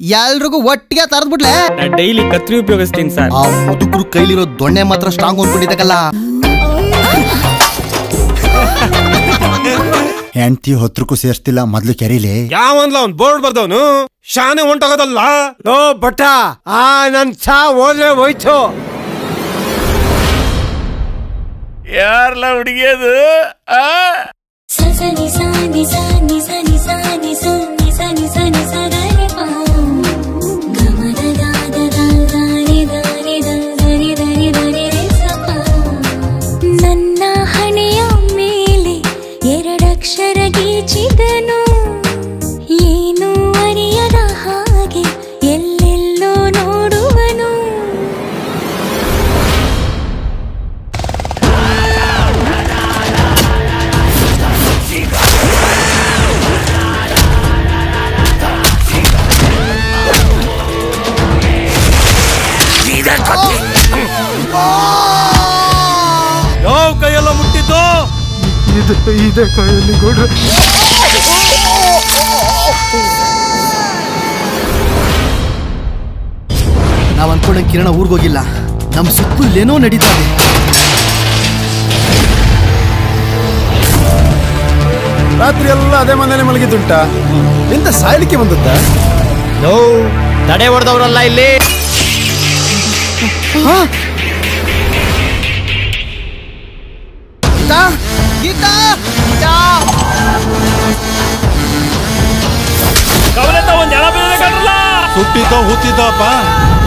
ಎಲ್ರಿಗೂ ಒಟ್ಟಿಗೆ ತರದ್ಬಿಡ್ಲೆ ಡೈಲಿ ಕತ್ರಿ ಉಪಯೋಗಿಸ್ತೀನಿ ಸರ್ ಆ ಮುದುಕ್ರು ಕೈಲಿರೋ ದೊಣ್ಣೆ ಮಾತ್ರ ಸ್ಟ್ರಾಂಗ್ ಅನ್ಕೊಂಡಿದ್ದಕ್ಕಲ್ಲ ಹೆಂಡತಿ ಹೊತ್ರಕ್ಕೂ ಸೇರ್ಸ್ತಿಲ್ಲ ಮೊದ್ಲು ಕೆರೀಲಿ ಯಾವನ್ಲ ಅವ್ನ್ ಬೋರ್ಡ್ ಬರ್ದವನು ಶಾನೆ ಹೊಂಟೋಗೋದಲ್ಲ ಲೋ ಬಟ್ಟ ಆ ನನ್ ಚಾ ಹೋದ್ರೆ ಹೋಯ್ತು ಯಾರ್ಲ ಹುಡುಗಿಯದು ಸನಿ ಸನಿ ಸನಿ ಸನಿ ಸನಿ ಸನಿ ಸನಿ ಸನಿ ಸಗರೆ ಪಾ ಗಮದ ದಾದ ದಾರಿ ದಾರಿ ದಾರಿ ದಾರಿ ದಾರಿ ರೇ ಸಪ ನನ್ನ ಹಣೆಯ ಮೇಲೆ ಎರಡಕ್ಷರ ಗೀಚಿದನು ಏನು ಅರಿಯದ ಹಾಗೆ ಎಲ್ಲೆಲ್ಲೋ ನೋಡುವನು ಯಾವ ಕೈಯೆಲ್ಲ ಮುಟ್ಟಿದ್ದು ನಾವ್ ಅನ್ಕೊಂಡಂಗ್ ಕಿರಣ ಊರ್ಗೋಗಿಲ್ಲ ನಮ್ ಸುತ್ತಲೂ ಏನೋ ನಡೀತಾ ಇದೆ ರಾತ್ರಿ ಎಲ್ಲ ಅದೇ ಮನೇಲಿ ಮಲಗಿದ್ದುಂಟ ಎಂತ ಸಾಯ್ಲಿಕ್ಕೆ ಬಂದದ್ದ ತಡೆ ಹೊಡೆದವ್ರಲ್ಲ ಇಲ್ಲಿ ಗೀತಾ ಗೀತಾ ಗೀತಾ ಕವಲೆತ್ತ ಒಂದ್ ಎಳ ಬೀಳಲ್ಲ ಸುಟ್ಟಿದ್ದೋ ಹುತ್ತಿದ್ದೋಪ್ಪ